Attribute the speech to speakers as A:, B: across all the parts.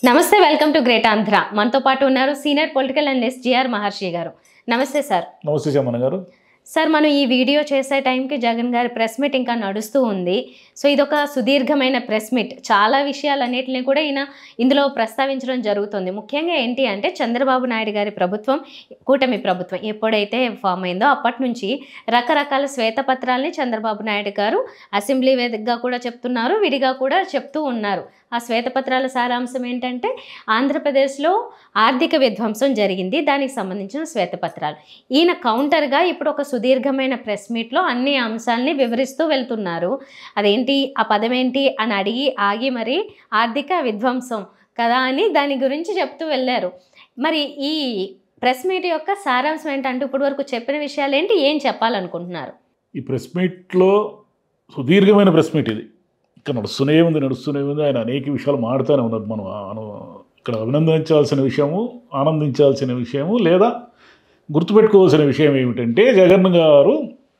A: నమస్తే welcome to great Andhra మనతో పాటు ఉన్నారు senior political analyst G R Maharshi garu నమస్తే సార్
B: నమస్తే చమ్మన్న గారు
A: సార్ మనం ఈ వీడియో చేసే టైంకి జగన్ గారి ప్రెస్ మీట్ ఇంకా నడుస్తూ ఉంది సో ఇదొక సుదీర్ఘమైన ప్రెస్ మీట్ చాలా విషయాలన్నింటినీ కూడా ఈయన ఇందులో ప్రస్తావించడం జరుగుతుంది ముఖ్యంగా ఏంటి అంటే చంద్రబాబు నాయుడు గారి ప్రభుత్వం కూటమి ప్రభుత్వం ఎప్పుడైతే ఫామ్ అయిందో అప్పటి నుంచి రకరకాల శ్వేతపత్రాలని చంద్రబాబు నాయుడు గారు అసెంబ్లీ వేదికగా కూడా చెప్తున్నారు విడిగా కూడా చెప్తూ ఉన్నారు ఆ శ్వేతపత్రాల సారాంశం ఏంటంటే ఆంధ్రప్రదేశ్లో ఆర్థిక విధ్వంసం జరిగింది దానికి సంబంధించిన శ్వేతపత్రాలు ఈయన కౌంటర్గా ఇప్పుడు ఒక సుదీర్ఘమైన ప్రెస్ మీట్లో అన్ని అంశాలని వివరిస్తూ వెళ్తున్నారు అదేంటి ఆ పదం ఏంటి అని అడిగి ఆగి మరి ఆర్థిక విధ్వంసం కదా అని దాని గురించి చెప్తూ వెళ్ళారు మరి ఈ ప్రెస్ మీట్ యొక్క సారాంశం ఏంటంటే ఇప్పటి వరకు చెప్పిన విషయాలు ఏంటి ఏం చెప్పాలనుకుంటున్నారు
B: ఈ ప్రెస్ మీట్లో సుదీర్ఘమైన ప్రెస్ మీట్ ఇది ఇక్కడ నడుస్తూనే ఉంది నడుస్తూనే ఉంది ఆయన అనేక విషయాలు మాడుతూనే ఉన్నారు మనం మనం ఇక్కడ అభినందించాల్సిన విషయము ఆనందించాల్సిన విషయము లేదా గుర్తుపెట్టుకోవాల్సిన విషయం ఏమిటంటే జగన్ గారు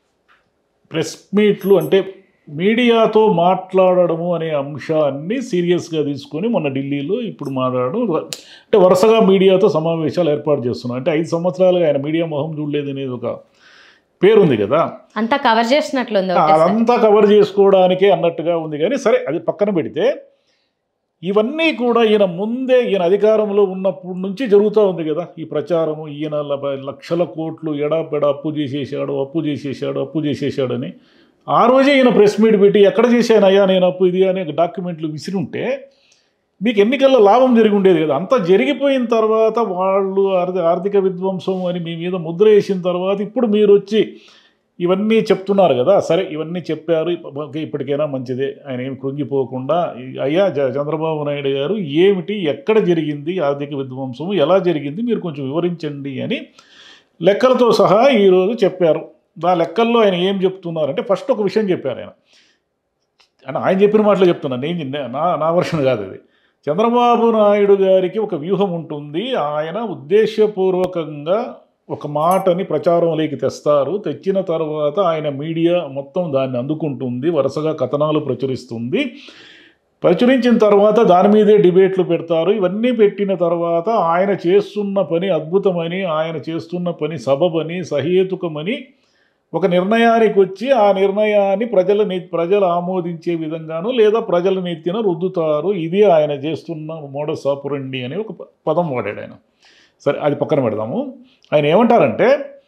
B: ప్రెస్ మీట్లు అంటే మీడియాతో మాట్లాడడము అనే అంశాన్ని సీరియస్గా తీసుకొని మొన్న ఢిల్లీలో ఇప్పుడు మాట్లాడడం అంటే వరుసగా మీడియాతో సమావేశాలు ఏర్పాటు చేస్తున్నాం అంటే ఐదు సంవత్సరాలుగా ఆయన మీడియా మొహం చూడలేదు అనేది ఒక పేరుంది కదా
A: అంతా కవర్ చేసినట్లుంది ఒకటేసారి.
B: అదంతా కవర్ చేసుకోవడానికే అన్నట్టుగా ఉంది కానీ సరే అది పక్కన పెడితే ఇవన్నీ కూడా ఈయన ముందే ఈయన అధికారంలో ఉన్నప్పటి నుంచి జరుగుతూ ఉంది కదా ఈ ప్రచారము ఈయన ల- లక్షల కోట్లు ఎడాపెడ అప్పు చేసేసాడు అప్పు చేసేసాడు అప్పు చేసేసాడని ఆ రోజే ఈయన ప్రెస్ మీట్ పెట్టి ఎక్కడ చేశానయ్యా నేను అప్పు ఇది అనే డాక్యుమెంట్లు విసిరుంటే మీకు ఎన్నికల్లో లాభం జరిగి ఉండేది కదా అంతా జరిగిపోయిన తర్వాత వాళ్ళు ఆర్థిక ఆర్థిక విధ్వంసం అని మీ మీద ముద్ర వేసిన తర్వాత ఇప్పుడు మీరు వచ్చి ఇవన్నీ చెప్తున్నారు కదా సరే ఇవన్నీ చెప్పారు ఓకే, ఇప్పటికైనా మంచిదే ఆయన ఏమి కృంగిపోకుండా ఈ- అయ్యా జ- చంద్రబాబు నాయుడు గారు ఏమిటి ఎక్కడ జరిగింది ఆర్థిక విధ్వంసం ఎలా జరిగింది మీరు కొంచెం వివరించండి అని లెక్కలతో సహా ఈరోజు చెప్పారు ఆ లెక్కల్లో ఆయన ఏం చెప్తున్నారంటే ఫస్ట్ ఒక విషయం చెప్పారు ఆయన అని ఆయన చెప్పిన మాటలు చెప్తున్నాను నేను నే- నా నా వర్షన్ కాదు అది చంద్రబాబు నాయుడు గారికి ఒక వ్యూహం ఉంటుంది ఆయన ఉద్దేశపూర్వకంగా ఒక మాటని ప్రచారంలోకి తెస్తారు తెచ్చిన తర్వాత ఆయన మీడియా మొత్తం దాన్ని అందుకుంటుంది వరుసగా కథనాలు ప్రచురిస్తుంది ప్రచురించిన తర్వాత దాని మీదే డిబేట్లు పెడతారు ఇవన్నీ పెట్టిన తర్వాత ఆయన చేస్తున్న పని అద్భుతమని ఆయన చేస్తున్న పని సబబని సహేతుకమని ఒక నిర్ణయానికి వచ్చి ఆ నిర్ణయాన్ని ప్రజల నె- ప్రజలు ఆమోదించే విధంగాను లేదా ప్రజల నెత్తిన రుద్దుతారు ఇది ఆయన చేస్తున్న మోడస్ ఆపురండి అని ఒక ప- పదం వాడాడు ఆయన సరే అది పక్కన పెడదాము ఆయన ఏమంటారంటే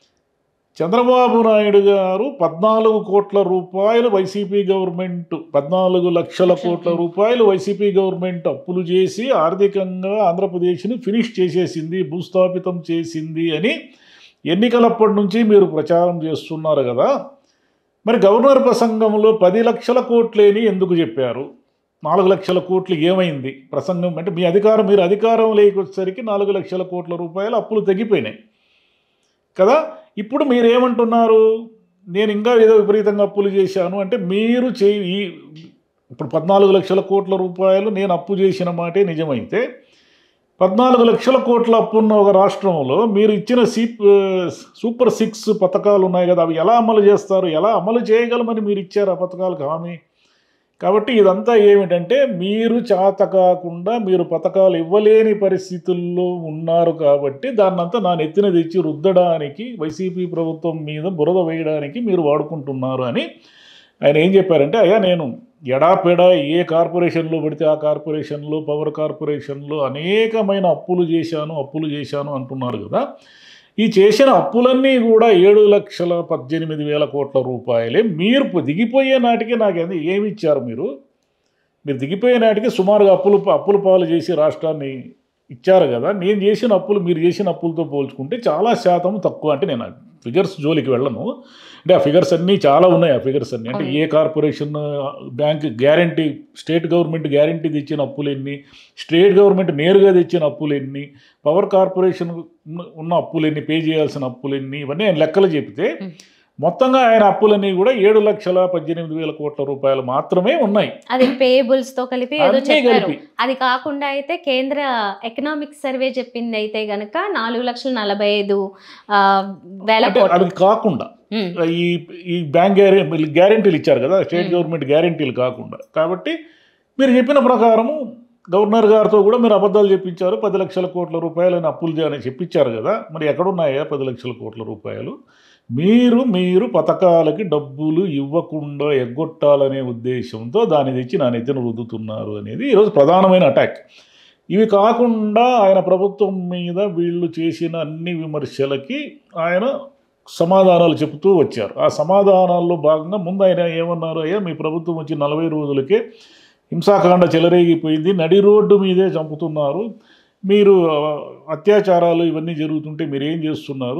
B: చంద్రబాబు నాయుడు గారు పద్నాలుగు కోట్ల రూపాయలు వైసీపీ గవర్నమెంట్ పద్నాలుగు లక్షల కోట్ల రూపాయలు వైసీపీ గవర్నమెంట్ అప్పులు చేసి ఆర్థికంగా ఆంధ్రప్రదేశ్ని ఫినిష్ చేసేసింది భూస్థాపితం చేసింది అని ఎన్నికలప్పటి నుంచి మీరు ప్రచారం చేస్తున్నారు కదా మరి గవర్నర్ ప్రసంగంలో పది లక్షల కోట్లేని ఎందుకు చెప్పారు నాలుగు లక్షల కోట్లు ఏమైంది ప్రసంగం అంటే మీ అధికారం మీరు అధికారం లేకొచ్చేసరికి నాలుగు లక్షల కోట్ల రూపాయలు అప్పులు తగ్గిపోయినాయి కదా ఇప్పుడు మీరేమంటున్నారు నేను ఇంకా ఏదో విపరీతంగా అప్పులు చేశాను అంటే మీరు చే ఈ ఇప్పుడు పద్నాలుగు లక్షల కోట్ల రూపాయలు నేను అప్పు చేసిన మాటే నిజమైతే పద్నాలుగు లక్షల కోట్ల అప్పున్న ఒక రాష్ట్రంలో మీరు ఇచ్చిన సీప్ సూపర్ సిక్స్ పథకాలు ఉన్నాయి కదా అవి ఎలా అమలు చేస్తారు ఎలా అమలు చేయగలమని మీరు ఇచ్చారు ఆ పథకాలకు హామీ కాబట్టి ఇదంతా ఏమిటంటే మీరు చేత కాకుండా మీరు పథకాలు ఇవ్వలేని పరిస్థితుల్లో ఉన్నారు కాబట్టి దాన్నంతా నా నెత్తిన తెచ్చి రుద్దడానికి వైసీపీ ప్రభుత్వం మీద బురద వేయడానికి మీరు వాడుకుంటున్నారు అని ఆయన ఏం చెప్పారంటే అయ్యా నేను ఎడాపెడా ఏ కార్పొరేషన్లో పడితే ఆ కార్పొరేషన్లో పవర్ కార్పొరేషన్లో అనేకమైన అప్పులు చేశాను అప్పులు చేశాను అంటున్నారు కదా ఈ చేసిన అప్పులన్నీ కూడా ఏడు లక్షల పద్దెనిమిది వేల కోట్ల రూపాయలే మీరు దిగిపోయే నాటికి నాకు అది ఏమి ఇచ్చారు మీరు మీరు దిగిపోయే నాటికి సుమారుగా అప్పులు అప్పుల పాలు చేసి రాష్ట్రాన్ని ఇచ్చారు కదా నేను చేసిన అప్పులు మీరు చేసిన అప్పులతో పోల్చుకుంటే చాలా శాతం తక్కువ అంటే నేను ఫిగర్స్ జోలికి వెళ్ళను అంటే ఆ ఫిగర్స్ అన్నీ చాలా ఉన్నాయి ఆ ఫిగర్స్ అన్నీ అంటే ఏ corporation bank guarantee state government guarantee తెచ్చిన అప్పులు ఎన్ని స్టేట్ గవర్నమెంట్ నేరుగా తెచ్చిన అప్పులు ఎన్ని పవర్ కార్పొరేషన్ ఉన్న- ఉన్న అప్పులు ఎన్ని పే చేయాల్సిన అప్పులు ఎన్ని ఇవన్నీ ఆయన లెక్కలు చెప్తే
A: మ్.
B: మొత్తంగా ఆయన అప్పులన్నీ కూడా ఏడు లక్షల పద్దెనిమిది వేల కోట్ల రూపాయలు మాత్రమే ఉన్నాయి
A: అది పేయబుల్స్ తో కలిపి ఏదో
B: అన్నీ
A: చెప్పారు
B: కలిపి
A: అది కాకుండా అయితే కేంద్ర ఎకనామిక్ సర్వే చెప్పింది అయితే గనక నాలుగు లక్షల నలభై ఐదు ఆ, వేల
B: అంటే
A: కోట్లు
B: అవి కాకుండా
A: ఉమ్,
B: ఈ ఈ బ్యాంక్ గ్యారెంటీ గ్యారెంటీలు ఇచ్చారు కదా స్టేట్
A: మ్మ్.
B: గవర్నమెంట్ గ్యారెంటీలు కాకుండా కాబట్టి మీరు చెప్పిన ప్రకారము గవర్నర్ గారితో కూడా మీరు అబద్ధాలు చెప్పించారు పది లక్షల కోట్ల రూపాయలని అప్పులు చేయని చెప్పించారు కదా మరి ఎక్కడున్నాయా పది లక్షల కోట్ల రూపాయలు మీరు మీరు పథకాలకి డబ్బులు ఇవ్వకుండా ఎగ్గొట్టాలనే ఉద్దేశంతో దాన్ని తెచ్చి నా నెత్తిన రుద్దుతున్నారు అనేది ఈరోజు ప్రధానమైన అటాక్ ఇవి కాకుండా ఆయన ప్రభుత్వం మీద వీళ్ళు చేసిన అన్ని విమర్శలకి ఆయన సమాధానాలు చెబుతూ వచ్చారు ఆ సమాధానాల్లో భాగంగా ముందు ఆయన ఏమన్నారు అయ్యా మీ ప్రభుత్వం వచ్చి నలభై రోజులకే హింసాకాండ చెలరేగిపోయింది నడి రోడ్డు మీదే చంపుతున్నారు మీరు ఆ, అత్యాచారాలు ఇవన్నీ జరుగుతుంటే మీరు ఏం చేస్తున్నారు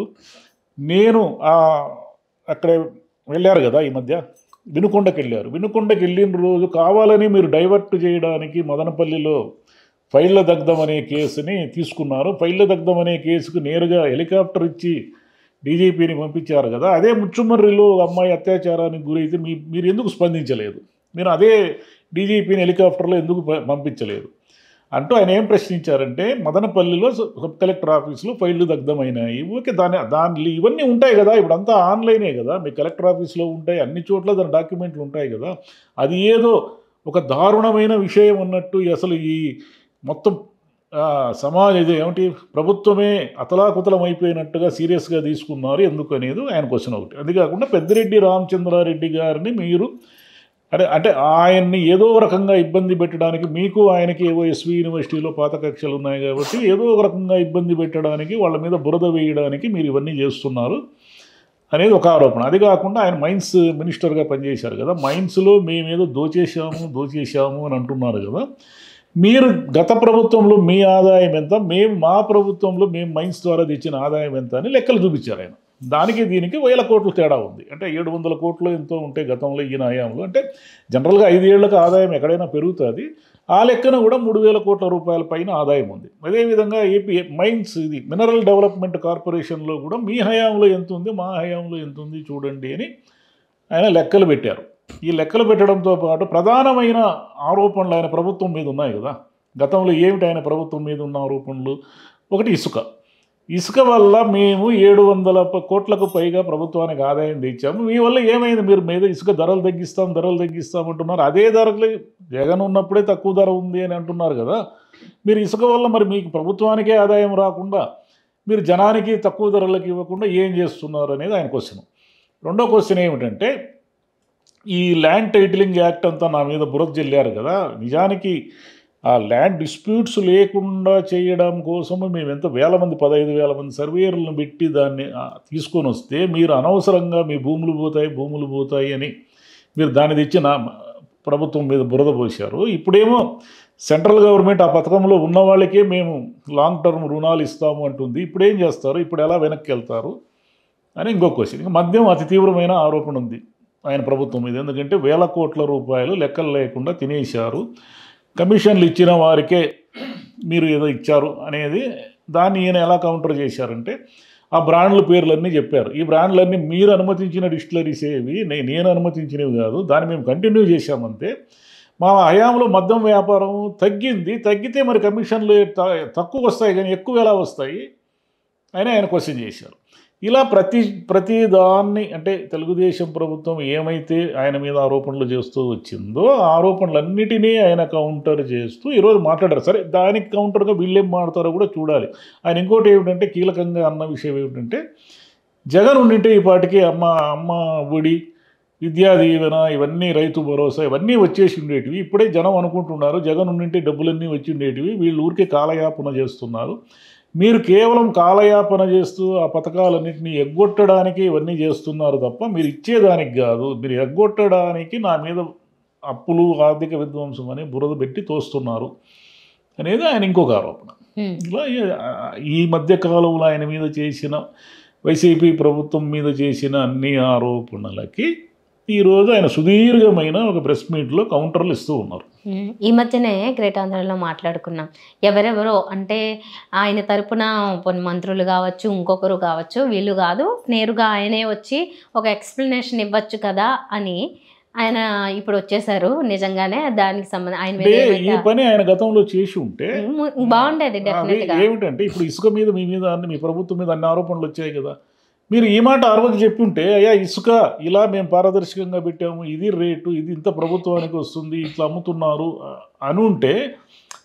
B: నేను ఆ, అక్కడ వెళ్ళారు కదా ఈ మధ్య వినుకొండకి వెళ్ళారు వినుకొండకి వెళ్ళిన రోజు కావాలని మీరు డైవర్ట్ చేయడానికి మదనపల్లిలో ఫైళ్ళ దగ్ధం అనే కేసుని తీసుకున్నారు ఫైళ్ళ దగ్ధం అనే కేసుకు నేరుగా హెలికాప్టర్ ఇచ్చి డీజీపీని పంపించారు కదా అదే ముచ్చుమర్రిలో అమ్మాయి అత్యాచారానికి గురైతే మీ మీరు ఎందుకు స్పందించలేదు మీరు అదే డీజీపీని హెలికాప్టర్లో ఎందుకు ప- పంపించలేదు అంటూ ఆయన ఏం ప్రశ్నించారంటే మదనపల్లిలో స- సబ్ కలెక్టర్ ఆఫీసులో ఫైళ్ళు దగ్ధమైనాయి ఓకే దాని దాని ఇవన్నీ ఉంటాయి కదా ఇప్పుడంతా ఆన్లైనే కదా మీ కలెక్టర్ ఆఫీస్లో ఉంటాయి అన్ని చోట్ల దాని డాక్యుమెంట్లు ఉంటాయి కదా అది ఏదో ఒక దారుణమైన విషయం అన్నట్టు అసలు ఈ మొత్తం ఆ, సమాజ ఇది ఏమిటి ప్రభుత్వమే అతలాకుతలం అయిపోయినట్టుగా సీరియస్గా తీసుకున్నారు ఎందుకు అనేది ఆయన క్వశ్చన్ ఒకటి అది కాకుండా పెద్దిరెడ్డి రామచంద్రారెడ్డి గారిని మీరు అంటే అంటే ఆయన్ని ఏదో ఒక రకంగా ఇబ్బంది పెట్టడానికి మీకు ఆయనకి ఏవో ఎస్వి యూనివర్సిటీలో పాత కక్షలు ఉన్నాయి కాబట్టి ఏదో ఒక రకంగా ఇబ్బంది పెట్టడానికి వాళ్ళ మీద బురద వేయడానికి మీరు ఇవన్నీ చేస్తున్నారు అనేది ఒక ఆరోపణ అది కాకుండా ఆయన మైన్స్ మినిస్టర్గా పనిచేశారు కదా మైన్స్లో మేమేదో దోచేశాము దోచేశాము అని అంటున్నారు కదా మీరు గత ప్రభుత్వంలో మీ ఆదాయం ఎంత మేము మా ప్రభుత్వంలో మేము మైన్స్ ద్వారా తెచ్చిన ఆదాయం ఎంత అని లెక్కలు చూపించారు ఆయన దానికి దీనికి వేల కోట్లు తేడా ఉంది అంటే ఏడు వందల కోట్లు ఎంతో ఉంటే గతంలో ఈయన హయాంలో అంటే జనరల్గా ఐదేళ్లకు ఆదాయం ఎక్కడైనా పెరుగుతుంది ఆ లెక్కన కూడా మూడు వేల కోట్ల రూపాయల పైన ఆదాయం ఉంది అదేవిధంగా ఏపీ మైన్స్ ఇది మినరల్ డెవలప్మెంట్ కార్పొరేషన్లో కూడా మీ హయాంలో ఎంత ఉంది మా హయాంలో ఎంత ఉంది చూడండి అని ఆయన లెక్కలు పెట్టారు ఈ లెక్కలు పెట్టడంతో పాటు ప్రధానమైన ఆరోపణలు ఆయన ప్రభుత్వం మీద ఉన్నాయి కదా గతంలో ఏమిటి ఆయన ప్రభుత్వం మీద ఉన్న ఆరోపణలు ఒకటి ఇసుక ఇసుక వల్ల మేము ఏడు వందల ప- కోట్లకు పైగా ప్రభుత్వానికి ఆదాయం తెచ్చాము మీ వల్ల ఏమైంది మీరు మీద ఇసుక ధరలు తగ్గిస్తాం ధరలు తగ్గిస్తాం అంటున్నారు అదే ధరలు జగన్ ఉన్నప్పుడే తక్కువ ధర ఉంది అని అంటున్నారు కదా మీరు ఇసుక వల్ల మరి మీకు ప్రభుత్వానికే ఆదాయం రాకుండా మీరు జనానికి తక్కువ ధరలకు ఇవ్వకుండా ఏం చేస్తున్నారు అనేది ఆయన క్వశ్చన్ రెండో క్వశ్చన్ ఏమిటంటే ఈ ల్యాండ్ టైటిలింగ్ యాక్ట్ అంతా నా మీద బురద జల్లారు కదా నిజానికి ఆ ల్యాండ్ డిస్ప్యూట్స్ లేకుండా చేయడం కోసం మేము ఎంత వేల మంది పదహైదు వేల మంది సర్వేయర్లను పెట్టి దాన్ని ఆ, తీసుకొని వస్తే మీరు అనవసరంగా మీ భూములు పోతాయి భూములు పోతాయి అని మీరు దాన్ని తెచ్చి నా ప్రభుత్వం మీద బురద పోశారు ఇప్పుడేమో సెంట్రల్ గవర్నమెంట్ ఆ పథకంలో ఉన్న వాళ్ళకే మేము లాంగ్ టర్మ్ రుణాలు ఇస్తాము అంటుంది ఇప్పుడు ఏం చేస్తారు ఇప్పుడు ఎలా వెనక్కి వెళ్తారు అని ఇంకో క్వశ్చన్ ఇంకా మద్యం అతి తీవ్రమైన ఆరోపణ ఉంది ఆయన ప్రభుత్వం మీద ఎందుకంటే వేల కోట్ల రూపాయలు లెక్కలు లేకుండా తినేశారు కమిషన్లు ఇచ్చిన వారికే మీరు ఏదో ఇచ్చారు అనేది దాన్ని ఈయన ఎలా కౌంటర్ చేశారంటే ఆ బ్రాండ్ల పేర్లన్నీ చెప్పారు ఈ బ్రాండ్లన్నీ మీరు అనుమతించిన డిస్టిలరీస్ ఏవి నే- నేను అనుమతించినవి కాదు దాన్ని మేము కంటిన్యూ చేశామంతే మా హయాంలో మద్యం వ్యాపారం తగ్గింది తగ్గితే మరి కమిషన్లు త- తక్కువ వస్తాయి కానీ ఎక్కువ ఎలా వస్తాయి అని ఆయన క్వశ్చన్ చేశారు ఇలా ప్రతి ప్రతి దాన్ని అంటే తెలుగుదేశం ప్రభుత్వం ఏమైతే ఆయన మీద ఆరోపణలు చేస్తూ వచ్చిందో ఆ ఆరోపణలన్నిటినీ ఆయన కౌంటర్ చేస్తూ ఈరోజు మాట్లాడారు సరే దానికి కౌంటర్గా వీళ్ళేం మాట్లాడతారో కూడా చూడాలి ఆయన ఇంకోటి ఏమిటంటే కీలకంగా అన్న విషయం ఏమిటంటే జగన్ ఉండింటే ఈ పాటికి అమ్మ అమ్మ ఒడి విద్యా దీవెన ఇవన్నీ రైతు భరోసా ఇవన్నీ వచ్చేసి ఉండేటివి ఇప్పుడే జనం అనుకుంటున్నారు జగన్ ఉండింటే డబ్బులన్నీ వచ్చి ఉండేటివి వీళ్ళు ఊరికే కాలయాపన చేస్తున్నారు మీరు కేవలం కాలయాపన చేస్తూ ఆ పథకాలన్నింటినీ ఎగ్గొట్టడానికి ఇవన్నీ చేస్తున్నారు తప్ప మీరు ఇచ్చేదానికి కాదు మీరు ఎగ్గొట్టడానికి నా మీద అప్పులు ఆర్థిక విధ్వంసం అని బురద పెట్టి తోస్తున్నారు అనేది ఆయన ఇంకొక ఆరోపణ
A: ఉమ్,
B: ఇలా ఈ మధ్య కాలంలో ఆయన మీద చేసిన వైసీపీ ప్రభుత్వం మీద చేసిన అన్ని ఆరోపణలకి ఈరోజు ఆయన సుదీర్ఘమైన ఒక ప్రెస్ మీట్లో కౌంటర్లు ఇస్తూ ఉన్నారు
A: ఉమ్, ఈ మధ్యనే గ్రేట్ ఆంధ్రలో మాట్లాడుకున్నాం ఎవరెవరో అంటే ఆయన తరపున కొన్ని మంత్రులు కావచ్చు ఇంకొకరు కావచ్చు వీళ్ళు కాదు నేరుగా ఆయనే వచ్చి ఒక ఎక్స్ప్లెనేషన్ ఇవ్వచ్చు కదా అని ఆయన ఇప్పుడు వచ్చేసారు నిజంగానే దానికి సంబంధం ఆయన మీద
B: అంటే ఈ
A: ఏమైనా-
B: పని ఆయన గతంలో చేసి ఉంటే
A: ఉమ్, బాగుండేది
B: అవి
A: డెఫినెట్ గా
B: ఏమిటంటే ఇప్పుడు ఇసుక మీద మీ మీద అన్ని మీ ప్రభుత్వం మీద అన్ని ఆరోపణలు వచ్చాయి కదా మీరు ఈ మాట ఆ రోజు చెప్పి ఉంటే అయ్యా ఇసుక ఇలా మేము పారదర్శకంగా పెట్టాము ఇది రేటు ఇది ఇంత ప్రభుత్వానికి వస్తుంది ఇట్లా అమ్ముతున్నారు అని ఉంటే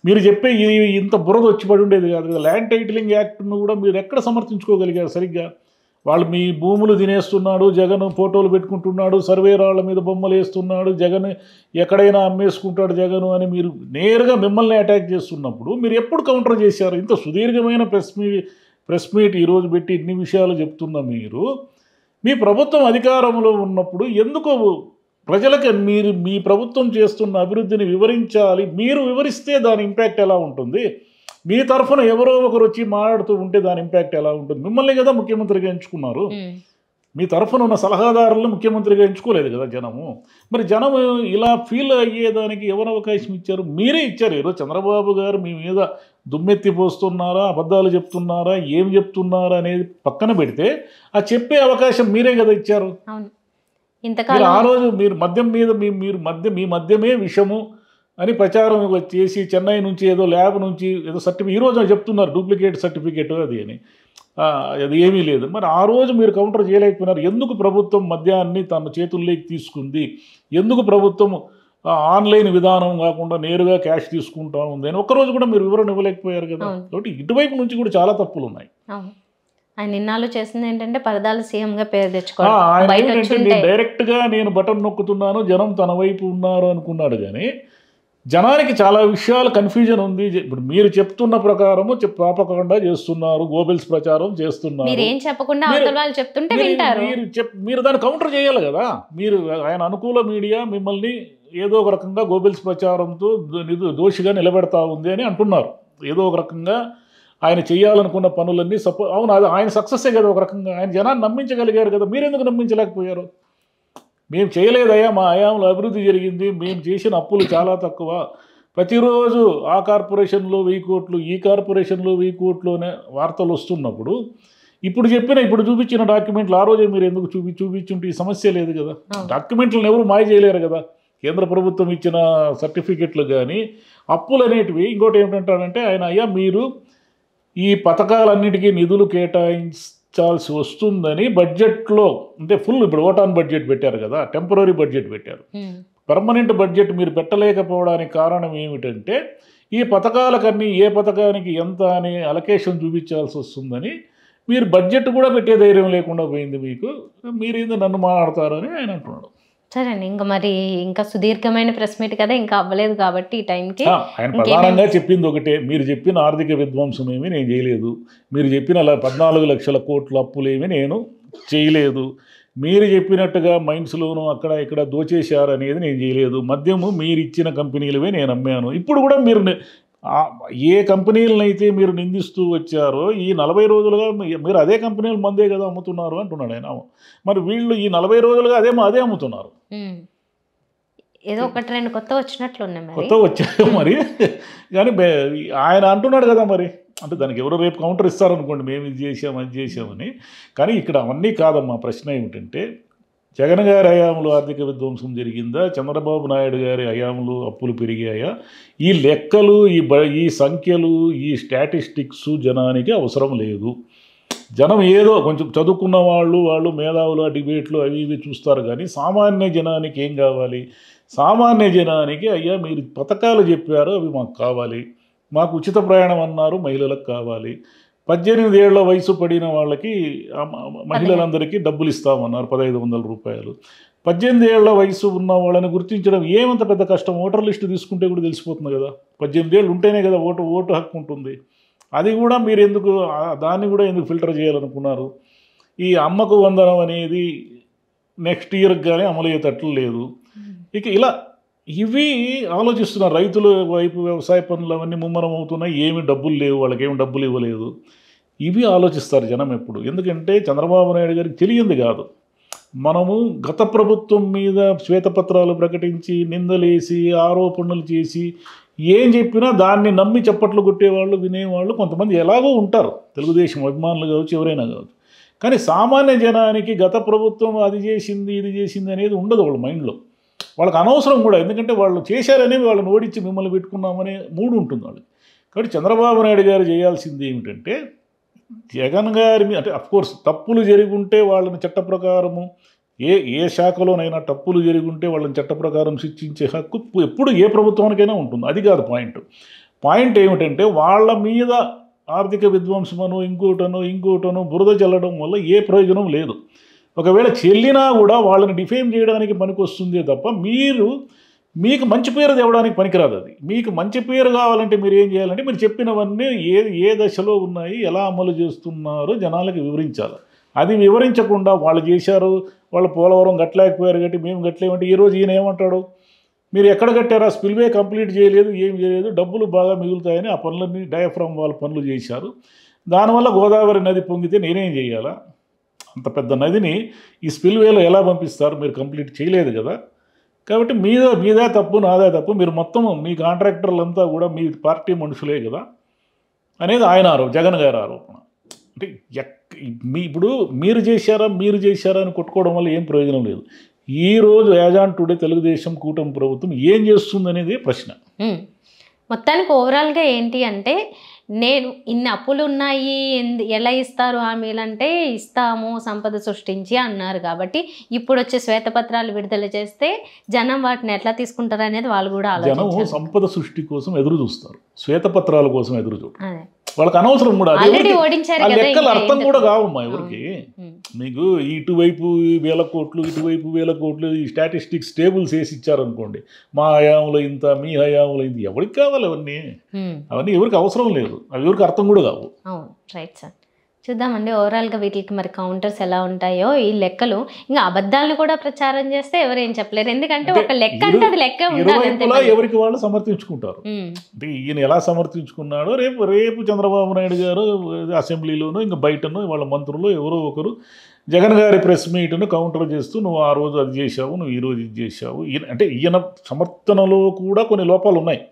B: మీరు చెప్పే ఇది ఇంత బురద వచ్చి పడి ఉండేది కాదు కదా ల్యాండ్ టైటిలింగ్ యాక్ట్ను కూడా మీరు ఎక్కడ సమర్థించుకోగలిగారు సరిగ్గా వాళ్ళు మీ భూములు తినేస్తున్నాడు జగన్ ఫోటోలు పెట్టుకుంటున్నాడు సర్వే రాళ్ళ మీద బొమ్మలు వేస్తున్నాడు జగన్ ఎక్కడైనా అమ్మేసుకుంటాడు జగన్ అని మీరు నేరుగా మిమ్మల్ని అటాక్ చేస్తున్నప్పుడు మీరు ఎప్పుడు కౌంటర్ చేశారు ఇంత సుదీర్ఘమైన ప్రెస్ మీ ప్రెస్ మీట్ ఈరోజు పెట్టి ఇన్ని విషయాలు చెప్తున్న మీరు మీ ప్రభుత్వం అధికారంలో ఉన్నప్పుడు ఎందుకు ప్రజలకు మీరు మీ ప్రభుత్వం చేస్తున్న అభివృద్ధిని వివరించాలి మీరు వివరిస్తే దాని ఇంపాక్ట్ ఎలా ఉంటుంది మీ తరఫున ఎవరో ఒకరు వచ్చి మాట్లాడుతూ ఉంటే దాని ఇంపాక్ట్ ఎలా ఉంటుంది మిమ్మల్ని కదా ముఖ్యమంత్రిగా ఎంచుకున్నారు
A: ఉమ్,
B: మీ తరఫున ఉన్న సలహాదారులను ముఖ్యమంత్రిగా ఎంచుకోలేదు కదా జనము మరి జనం ఇలా ఫీల్ అయ్యేదానికి ఎవరు అవకాశం ఇచ్చారు మీరే ఇచ్చారు ఈరోజు చంద్రబాబు గారు మీ మీద దుమ్మెత్తి పోస్తున్నారా అబద్ధాలు చెప్తున్నారా ఏం చెప్తున్నారా అనేది పక్కన పెడితే ఆ చెప్పే అవకాశం మీరే కదా ఇచ్చారు
A: అవును
B: మీరు
A: ఇంతకాలం
B: ఆ రోజు మీరు మద్యం మీద మీ మీరు మద్యం మీ మద్యమే విషము అని ప్రచారం చేసి చెన్నై నుంచి ఏదో ల్యాబ్ నుంచి ఏదో సర్టిఫికేట్ ఈ రోజు చెప్తున్నారు డూప్లికేట్ సర్టిఫికేట్ అది అని ఆ, అది ఏమీ లేదు మరి ఆ రోజు మీరు కౌంటర్ చేయలేకపోయినారు ఎందుకు ప్రభుత్వం మద్యాన్ని తన చేతుల్లోకి తీసుకుంది ఎందుకు ప్రభుత్వం ఆ, ఆన్లైన్ విధానం కాకుండా నేరుగా క్యాష్ తీసుకుంటా ఉంది అని ఒక్కరోజు కూడా మీరు వివరణ ఇవ్వలేకపోయారు కదా
A: అవును.
B: కాబట్టి ఇటువైపు నుంచి కూడా చాలా తప్పులు ఉన్నాయి
A: అవును ఆయన నిన్నాళ్ళు చేసింది ఏంటంటే పరదాల సీఎంగా పేరు
B: ఆ,
A: తెచ్చుకోవడం
B: ఆయన
A: బయట
B: ఏంటంటే
A: వచ్చి
B: నేను
A: ఉంటే
B: డైరెక్ట్గా నేను బటన్ నొక్కుతున్నాను జనం తన వైపు ఉన్నారు అనుకున్నాడు కానీ జనానికి చాలా విషయాలు కన్ఫ్యూజన్ ఉంది జ- ఇప్పుడు మీరు చెప్తున్న ప్రకారము చెప్ పాపకుండా చేస్తున్నారు గోబెల్స్ ప్రచారం చేస్తున్నారు
A: మీరు ఏం చెప్పకుండా
B: మీరు-
A: అవతల వాళ్ళు చెప్తుంటే
B: మీరు-
A: వింటారు
B: మీరు చెప్ మీరు దాన్ని కౌంటర్ చేయాలి కదా మీరు ఆయన అనుకూల మీడియా మిమ్మల్ని ఏదో ఒక రకంగా గోబెల్స్ ప్రచారంతో దో- నిదు- దోషిగా నిలబెడతా ఉంది అని అంటున్నారు ఏదో ఒక రకంగా ఆయన చేయాలనుకున్న పనులన్నీ సపో అవును అది ఆయన సక్సెస్సే కదా ఒక రకంగా ఆయన జనాన్ని నమ్మించగలిగారు కదా మీరెందుకు నమ్మించలేకపోయారు మేము చేయలేదయ్యా మా హయాంలో అభివృద్ధి జరిగింది మేము చేసిన అప్పులు చాలా తక్కువ ప్రతిరోజు ఆ కార్పొరేషన్లో వెయ్యి కోట్లు ఈ కార్పొరేషన్లో వెయ్యి కోట్లు అనే వార్తలు వస్తున్నప్పుడు ఇప్పుడు చెప్పిన ఇప్పుడు చూపించిన డాక్యుమెంట్లు ఆ రోజే మీరు ఎందుకు చూపి చూపించుంటే ఈ సమస్య లేదు కదా
A: అవును.
B: డాక్యుమెంట్లను ఎవరు మాయ చేయలేరు కదా కేంద్ర ప్రభుత్వం ఇచ్చిన సర్టిఫికెట్లు కానీ అప్పులు అనేటివి ఇంకోటి ఏమిటంటాడంటే ఆయన అయ్యా మీరు ఈ పథకాలన్నిటికీ నిధులు కేటాయించాల్సి వస్తుందని బడ్జెట్లో అంటే ఫుల్ ఇప్పుడు ఓటాన్ బడ్జెట్ పెట్టారు కదా టెంపరీ బడ్జెట్ పెట్టారు
A: ఉమ్,
B: పర్మనెంట్ బడ్జెట్ మీరు పెట్టలేకపోవడానికి కారణం ఏమిటంటే ఈ పథకాలకన్నీ ఏ పథకానికి ఎంత అని అలకేషన్ చూపించాల్సి వస్తుందని మీరు బడ్జెట్ కూడా పెట్టే ధైర్యం లేకుండా పోయింది మీకు మీరేంది నన్ను మాట్లాడతారని ఆయన అంటున్నాడు
A: సరే అండి ఇంకా మరి ఇంకా సుదీర్ఘమైన ప్రెస్ మీట్ కదా ఇంకా అవ్వలేదు కాబట్టి ఈ టైంకి
B: ఆ, ఆయన
A: ఇంకేమేం-
B: ప్రధానంగా చెప్పింది ఒకటే మీరు చెప్పిన ఆర్థిక విధ్వంసం ఏమీ నేను చేయలేదు మీరు చెప్పిన ల- పద్నాలుగు లక్షల కోట్ల అప్పులేమి నేను చేయలేదు మీరు చెప్పినట్టుగా మైన్స్లోను అక్కడ ఇక్కడ దోచేశారు అనేది నేను చేయలేదు మద్యము మీరు ఇచ్చిన కంపెనీలవే నేను అమ్మాను ఇప్పుడు కూడా మీరు ని- ఆ, ఏ కంపెనీలను అయితే మీరు నిందిస్తూ వచ్చారో ఈ నలభై రోజులుగా మీ- మీరు అదే కంపెనీలు మందే కదా అమ్ముతున్నారు అంటున్నాడు ఆయన మరి వీళ్ళు ఈ నలభై రోజులుగా అదే అదే అమ్ముతున్నారు
A: ఉమ్. ఏదో ఒకటి రెండు కొత్త వచ్చినట్లు ఉన్నాయి మరి
B: కొత్త వచ్చారు మరి కానీ బే- ఆయన అంటున్నాడు కదా మరి అంటే దానికి ఎవరో రేపు కౌంటర్ ఇస్తారనుకోండి మేము ఇది చేసాం అది చేసామని కానీ ఇక్కడ అవన్నీ కాదమ్మా ప్రశ్న ఏమిటంటే జగన్ గారి హయాంలో ఆర్థిక విధ్వంసం జరిగిందా చంద్రబాబు నాయుడు గారి హయాంలో అప్పులు పెరిగాయా ఈ లెక్కలు ఈ బ ఈ సంఖ్యలు ఈ స్టాటిస్టిక్స్ జనానికి అవసరం లేదు జనం ఏదో కొంచెం చదువుకున్న వాళ్ళు వాళ్ళు మేధావులు ఆ డిబేట్లు అవి ఇవి చూస్తారు కానీ సామాన్య జనానికి ఏం కావాలి సామాన్య జనానికి అయ్యా మీరు పథకాలు చెప్పారు అవి మాకు కావాలి మాకు ఉచిత ప్రయాణం అన్నారు మహిళలకు కావాలి పద్దెనిమిది ఏళ్ల వయసు పడిన వాళ్ళకి ఆ మ- మహిళలందరికీ డబ్బులు ఇస్తామన్నారు పదహైదు వందల రూపాయలు పద్దెనిమిది ఏళ్ల వయసు ఉన్న వాళ్ళని గుర్తించడం ఏమంత పెద్ద కష్టం ఓటర్ లిస్టు తీసుకుంటే కూడా తెలిసిపోతుంది కదా పద్దెనిమిది ఏళ్ళు ఉంటేనే కదా ఓటు ఓటు హక్కు ఉంటుంది అది కూడా మీరు ఎందుకు ఆ- దాన్ని కూడా ఎందుకు ఫిల్టర్ చేయాలనుకున్నారు ఈ అమ్మకు వందనం అనేది నెక్స్ట్ ఇయర్కి కానీ అమలు అయ్యేటట్లు లేదు ఇక ఇలా ఇవి ఆలోచిస్తున్నారు రైతుల వైపు వ్యవసాయ పనులు అవన్నీ ముమ్మరం అవుతున్నాయి ఏమి డబ్బులు లేవు వాళ్ళకి ఏమి డబ్బులు ఇవ్వలేదు ఇవి ఆలోచిస్తారు జనం ఎప్పుడు ఎందుకంటే చంద్రబాబు నాయుడు గారికి తెలియంది కాదు మనము గత ప్రభుత్వం మీద శ్వేతపత్రాలు ప్రకటించి నిందలేసి ఆరోపణలు చేసి ఏం చెప్పినా దాన్ని నమ్మి చప్పట్లు కొట్టేవాళ్ళు వినేవాళ్ళు కొంతమంది ఎలాగో ఉంటారు తెలుగుదేశం అభిమానులు కావచ్చు ఎవరైనా కావచ్చు కానీ సామాన్య జనానికి గత ప్రభుత్వం అది చేసింది ఇది చేసింది అనేది ఉండదు వాళ్ళ మైండ్లో వాళ్ళకి అనవసరం కూడా ఎందుకంటే వాళ్ళు చేశారనేవి వాళ్ళని ఓడించి మిమ్మల్ని పెట్టుకున్నామనే మూడు ఉంటుంది వాళ్ళకి కాబట్టి చంద్రబాబు నాయుడు గారు చేయాల్సింది ఏమిటంటే జగన్ గారి మీద అంటే కోర్స్ తప్పులు జరిగి ఉంటే వాళ్ళని చట్ట ప్రకారము ఏ ఏ శాఖలోనైనా తప్పులు జరిగి ఉంటే వాళ్ళని చట్ట ప్రకారం శిక్షించే హక్కు ఎప్పుడు ఏ ప్రభుత్వానికైనా ఉంటుంది అది కాదు పాయింట్ పాయింట్ ఏమిటంటే వాళ్ళ మీద ఆర్థిక విధ్వంసమను ఇంకోటను ఇంకోటను బురద చల్లడం వల్ల ఏ ప్రయోజనం లేదు ఒకవేళ చెల్లినా కూడా వాళ్ళని డిఫేమ్ చేయడానికి పనికొస్తుందే తప్ప మీరు మీకు మంచి పేరు తేవడానికి పనికిరాదు అది మీకు మంచి పేరు కావాలంటే మీరు ఏం చేయాలంటే మీరు చెప్పినవన్నీ ఏ ఏ దశలో ఉన్నాయి ఎలా అమలు చేస్తున్నారో జనాలకు వివరించాలి అది వివరించకుండా వాళ్ళు చేశారు వాళ్ళు పోలవరం గట్టలేకపోయారు కాబట్టి మేము గట్టలేమంటే ఈరోజు ఈయన ఏమంటాడు మీరు ఎక్కడ కట్టారా స్పిల్వే కంప్లీట్ చేయలేదు ఏం చేయలేదు డబ్బులు బాగా మిగులుతాయని ఆ పనులన్నీ డయాఫ్రామ్ వాళ్ళ పనులు చేశారు దానివల్ల గోదావరి నది పొంగితే నేనేం చేయాలా అంత పెద్ద నదిని ఈ స్పిల్వేలో ఎలా పంపిస్తారు మీరు కంప్లీట్ చేయలేదు కదా కాబట్టి మీద మీదే తప్పు నాదే తప్పు మీరు మొత్తం మీ కాంట్రాక్టర్లంతా కూడా మీ పార్టీ మనుషులే కదా అనేది ఆయన ఆరోపణ జగన్ గారి ఆరోపణ అంటే ఎక్ మీ ఇప్పుడు మీరు చేశారా మీరు చేశారా అని కొట్టుకోవడం వల్ల ఏం ప్రయోజనం లేదు ఈ రోజు యాజాన్ టుడే తెలుగుదేశం కూటమి ప్రభుత్వం ఏం చేస్తుంది అనేది ప్రశ్న
A: ఉమ్. మొత్తానికి ఓవరాల్గా ఏంటి అంటే నేను ఇన్ని అప్పులు ఉన్నాయి ఎందు- ఎలా ఇస్తారు హామీలు అంటే ఇస్తాము సంపద సృష్టించి అన్నారు కాబట్టి ఇప్పుడు వచ్చే శ్వేతపత్రాలు విడుదల చేస్తే జనం వాటిని ఎట్లా తీసుకుంటారు అనేది వాళ్ళు కూడా
B: జనం
A: ఆలోచించారు
B: సంపద సృష్టి కోసం ఎదురు చూస్తారు శ్వేతపత్రాల కోసం ఎదురు చూడరు
A: అదే
B: వాళ్ళకి అనవసరం కూడా అది
A: ఆల్రెడీ
B: ఎవరికి-
A: ఓడించారు
B: ఆ
A: కదా
B: లెక్కలు
A: ఇంకా
B: అర్థం
A: ఎందుకు?
B: కూడా కావమ్మా ఎవరికి
A: ఉమ్.
B: మీకు ఇటువైపు వేల కోట్లు ఇటువైపు వేల కోట్లు ఈ స్టాటిస్టిక్స్ టేబుల్స్ వేసి ఇచ్చారనుకోండి మా హయాంలో ఇంత మీ హయాంలో ఇంత ఎవరికి కావాలి అవన్నీ
A: ఉమ్.
B: అవన్నీ ఎవరికి అవసరం లేదు అవి ఎవరికి అర్థం కూడా కావు
A: అవును రైట్ సార్ చూద్దామండి ఓవరాల్గా వీటికి మరి కౌంటర్స్ ఎలా ఉంటాయో ఈ లెక్కలు ఇంకా అబద్ధాలను కూడా ప్రచారం చేస్తే ఎవరేం చెప్పలేరు ఎందుకంటే
B: అంటే
A: ఒక లెక్క అంటే అది లెక్క ఉండాలి అంతే
B: ఇరువైపులా
A: మరి.
B: ఎవరికి వాళ్ళు సమర్థించుకుంటారు
A: ఉమ్.
B: అంటే ఈయన ఎలా సమర్థించుకున్నాడో రేపు రేపు చంద్రబాబు నాయుడు గారు అసెంబ్లీలోనూ ఇంకా బయటను వాళ్ళ మంత్రులు ఎవరో ఒకరు జగన్ గారి ప్రెస్ మీట్ను కౌంటర్ చేస్తూ నువ్వు ఆ రోజు అది చేశావు నువ్వు ఈ రోజు ఇది చేశావు ఈయన అంటే ఈయన సమర్థనలో కూడా కొన్ని లోపాలు ఉన్నాయి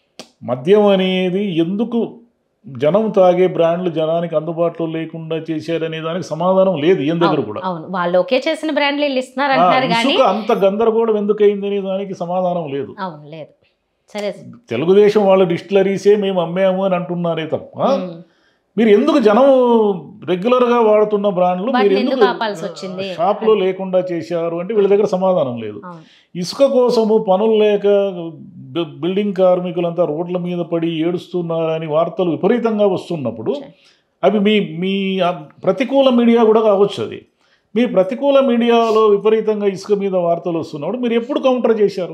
B: మద్యం అనేది ఎందుకు జనం తాగే బ్రాండ్లు జనానికి అందుబాటులో లేకుండా చేశారనే దానికి సమాధానం లేదు ఈయన దగ్గర
A: అవును,
B: కూడా
A: అవును వాళ్ళు ఒకే చేసిన బ్రాండ్లు వీళ్ళు ఇస్తున్నారు
B: ఆ,
A: అంటున్నారు కానీ
B: ఇసుక అంత గందరగోళం ఎందుకు అయిందనే దానికి సమాధానం లేదు
A: అవును లేదు సరే
B: తెలుగుదేశం వాళ్ళ డిస్టిలరీసే మేము అమ్మాము అని అంటున్నారే తప్ప
A: ఉమ్.
B: మీరు ఎందుకు జనం రెగ్యులర్గా వాడుతున్న బ్రాండ్లు మీరు
A: వాటిని
B: ఎందుకు
A: ఎందుకు ఆపాల్సి వచ్చింది?
B: షాప్లో లేకుండా చేశారు అంటే వీళ్ళ దగ్గర సమాధానం లేదు
A: అవును
B: ఇసుక కోసము పనులు లేక బి- బిల్డింగ్ కార్మికులంతా రోడ్ల మీద పడి ఏడుస్తున్నారని వార్తలు విపరీతంగా వస్తున్నప్పుడు
A: సరే.
B: అవి మీ మీ ఆ ప్రతికూల మీడియా కూడా కావచ్చు అది మీ ప్రతికూల మీడియాలో విపరీతంగా ఇసుక మీద వార్తలు వస్తున్నప్పుడు మీరు ఎప్పుడు కౌంటర్ చేశారు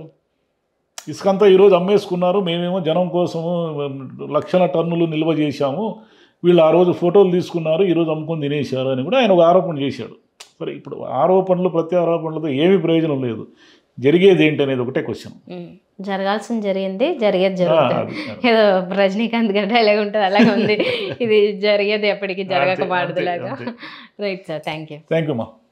B: ఇసుక అంతా ఈరోజు అమ్మేసుకున్నారు మేమేమో జనం కోసము లక్షల టన్నులు నిల్వ చేశాము వీళ్ళు ఆ రోజు ఫోటోలు తీసుకున్నారు ఈరోజు అమ్ముకొని తినేశారు అని కూడా ఆయన ఒక ఆరోపణ చేశాడు సరే ఇప్పుడు ఆరోపణలు ప్రత్యారోపణలతో ఏమీ ప్రయోజనం లేదు జరిగేది ఏంటి అనేది ఒకటే క్వశ్చన్
A: ఉమ్. జరగాల్సింది జరిగింది జరిగేది జరుగుతుంది ఏదో రజనీకాంత్ గారి డైలాగ్ ఉంటుంది అలాగే ఉంది ఇది జరిగేది ఎప్పటికీ జరగక
B: అంతే,
A: పాడదు
B: అంతే,
A: లాగా
B: అంతే.
A: Right sir thank you
B: thank you మా